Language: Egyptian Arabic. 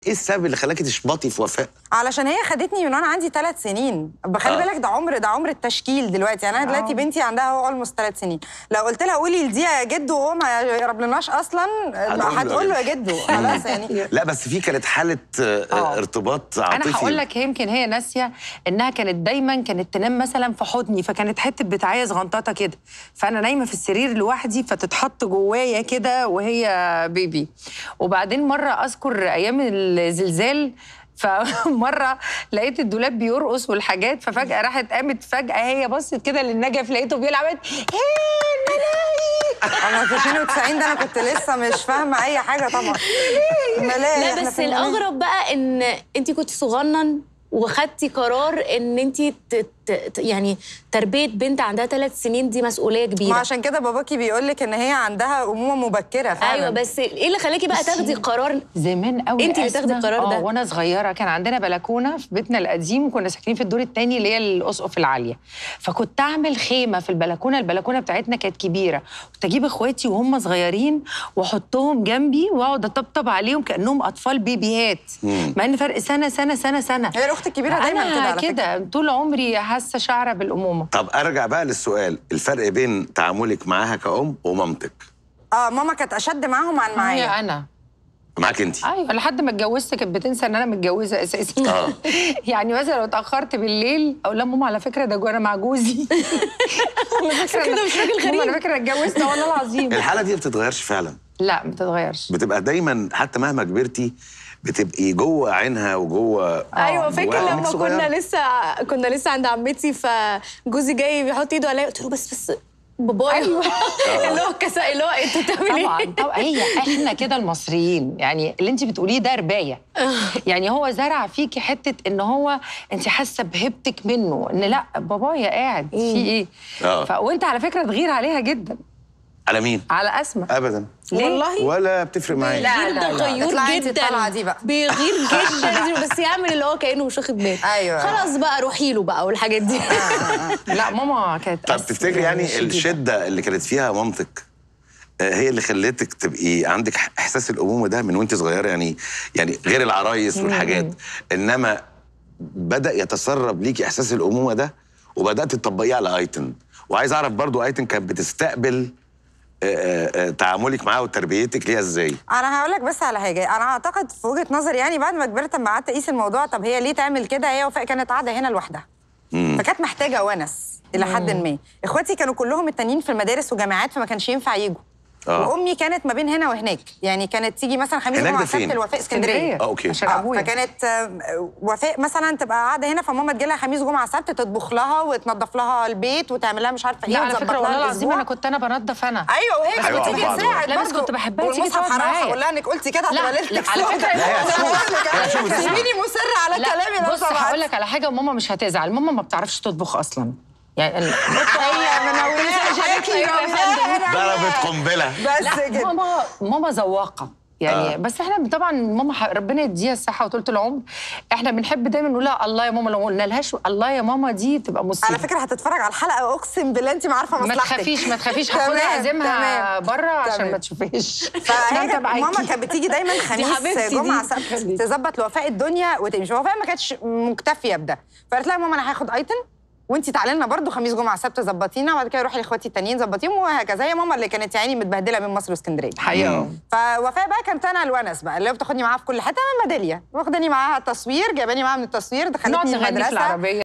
ايه السبب اللي خلاكي تشبطي في وفاء علشان هي خدتني من وانا عندي ثلاث سنين بخلي آه. بالك ده عمر ده عمر التشكيل دلوقتي يعني انا دلوقتي بنتي عندها هو اولموست ثلاث سنين لو قلت لها قولي لدي يا جدو وهو ما يقربلناش اصلا هتقول له هتقول له يا يا جدو خلاص يعني لا بس في كانت حاله آه، آه. ارتباط عاطفي انا هقول لك يمكن هي ناسيه انها كانت دايما كانت تنام مثلا في حضني فكانت حته بتاعيه صغنططه كده فانا نايمه في السرير لوحدي فتتحط جوايا كده وهي بيبي وبعدين مره اذكر ايام الزلزال فمره لقيت الدولاب بيرقص والحاجات ففجاه راحت قامت فجاه هي بصت كده للنجف لقيته بيلعب قالت، هي الملاهي انا في 92 ده انا كنت لسه مش فاهمه اي حاجه طبعا ملاهي لا إحنا بس في الملاهي. الاغرب بقى ان انت كنت صغنن وخدتي قرار ان انت يعني تربيه بنت عندها ثلاث سنين دي مسؤوليه ما كبيره عشان كده باباكي بيقول لك ان هي عندها امومه مبكره فعلا ايوه بس ايه اللي خلاكي بقى تاخدي قرار زمان قوي انت اللي أسمع. تاخدي القرار ده. اه وانا صغيره كان عندنا بلكونه في بيتنا القديم وكنا ساكنين في الدور الثاني اللي هي الاسقف العاليه فكنت اعمل خيمه في البلكونه البلكونه بتاعتنا كانت كبيره كنت اجيب اخواتي وهم صغيرين واحطهم جنبي واقعد اطبطب عليهم كانهم اطفال بيبيهات مم. مع ان فرق سنه سنه سنه سنه هي الاخت الكبيره دايما كده انا على فكرة. كده طول عمري حاسه شعره بالامومه طب ارجع بقى للسؤال الفرق بين تعاملك معاها كأم ومامتك اه ماما كانت اشد معاهم عن معايا هي انا معاك انت ايوه لحد ما اتجوزت كانت بتنسى ان انا متجوزه اساسا آه. يعني مثلا لو اتاخرت بالليل اقول لها ماما على فكره ده جو- انا مع جوزي على فكره كده مش راجل ماما غريب. على فكره اتجوزت والله العظيم الحاله دي ما بتتغيرش فعلا لا ما بتتغيرش بتبقى دايما حتى مهما كبرتي بتبقي جوه عينها وجوه ايوه فاكر جواها لما إنك صغيرة. كنا لسه كنا لسه عند عمتي فجوزي جاي بيحط ايده عليا قلت له بس بس بابايا اللي هو كسا اللي هو انت بتعمل طبعا ايه؟ طبعا هي احنا كده المصريين يعني اللي انت بتقوليه ده ربايه يعني هو زرع فيكي حته ان هو انت حاسه بهيبتك منه ان لا بابايا قاعد في ايه آه. ف... وانت على فكره تغير عليها جدا على مين على اسماء ابدا ليه؟ والله ولا بتفرق معايا لا، بيغير لا، ده لا. غيور اطلعي انت جدا الطلعة دي بقى. بيغير جدا بس يعمل اللي هو كانه مش واخد باله أيوة. خلاص بقى روحي له بقى والحاجات دي لا ماما كانت طب أس- تفتكري يعني شديدة. الشده اللي كانت فيها مامتك آه، هي اللي خلتك تبقي عندك احساس الامومه ده من وانت صغيره يعني يعني غير العرايس والحاجات انما بدا يتسرب ليكي احساس الامومه ده وبدات تطبقيه على ايتن وعايز اعرف برضو ايتن كانت بتستقبل آه، آه، آه، تعاملك معاها وتربيتك ليها ازاي انا هقول لك بس على حاجه انا اعتقد في وجهه نظري يعني بعد ما كبرت لما قعدت اقيس الموضوع طب هي ليه تعمل كده هي وفاء كانت قاعده هنا لوحدها مم. فكانت محتاجه ونس الى حد ما اخواتي كانوا كلهم التانيين في المدارس وجامعات فما كانش ينفع يجوا آه. وامي كانت ما بين هنا وهناك يعني كانت تيجي مثلا خميس هناك جمعه ده فين؟ سبت الوفاء اسكندريه آه، أوكي. عشان آه، ابويا فكانت آه، وفاء مثلا تبقى قاعده هنا فماما تجي لها خميس جمعه سبت تطبخ لها وتنظف لها البيت وتعمل لها مش عارفه ايه لا على وتظبط فكره لها والله العظيم الأسبوع. انا كنت انا بنضف انا ايوه وهي أيوة، كانت بتيجي بعض. تساعد لا، بس برضه. كنت بحبها تيجي والمصحف تقعد هروح معايا. اقول لها انك قلتي كده لا هتبقى لا ليلتك على سودة. فكره لا، هي أنا بقول لك، لا، شوف السبب. سيبيني مصره على لا كلامي لو بص هقول سمحت لك على حاجه وماما مش هتزعل ماما ما بتعرفش تطبخ اصلا يعني هي منوراها شكلي أيوة يا فندم. ضربت قنبله بس لا كده ماما ماما ذواقه يعني آه. آه. بس احنا طبعا ماما ح- ربنا يديها الصحه وطولة العمر احنا بنحب دايما نقول لها الله يا ماما لو قلنا لهاش الله يا ماما دي تبقى مصيبه على فكره هتتفرج على الحلقه اقسم بالله انت ما عارفه ما مصلحتك تخافيش ما تخافيش تمام، هاخدها اعزمها تمام. بره عشان تمام. ما تشوفيش فهي ده كانت- معاكي. ماما كانت بتيجي دايما خميس حبيبتي دي. جمعه سبت تظبط لوفاء الدنيا وتمشي وفاء ما كانتش مكتفيه بده فقالت لها ماما انا هاخد ايتن وانت تعالي لنا برضه خميس جمعه سبت ظبطينا وبعد كده روحي لاخواتي التانيين ظبطيهم وهكذا هي ماما اللي كانت يعني متبهدله بين مصر واسكندريه حقيقه فوفاء بقى كانت انا الونس بقى اللي هي بتاخدني معاها في كل حته من ميداليه واخداني معاها تصوير جايباني معاها من التصوير نقعد دخلتني نغني في المدرسه العربيه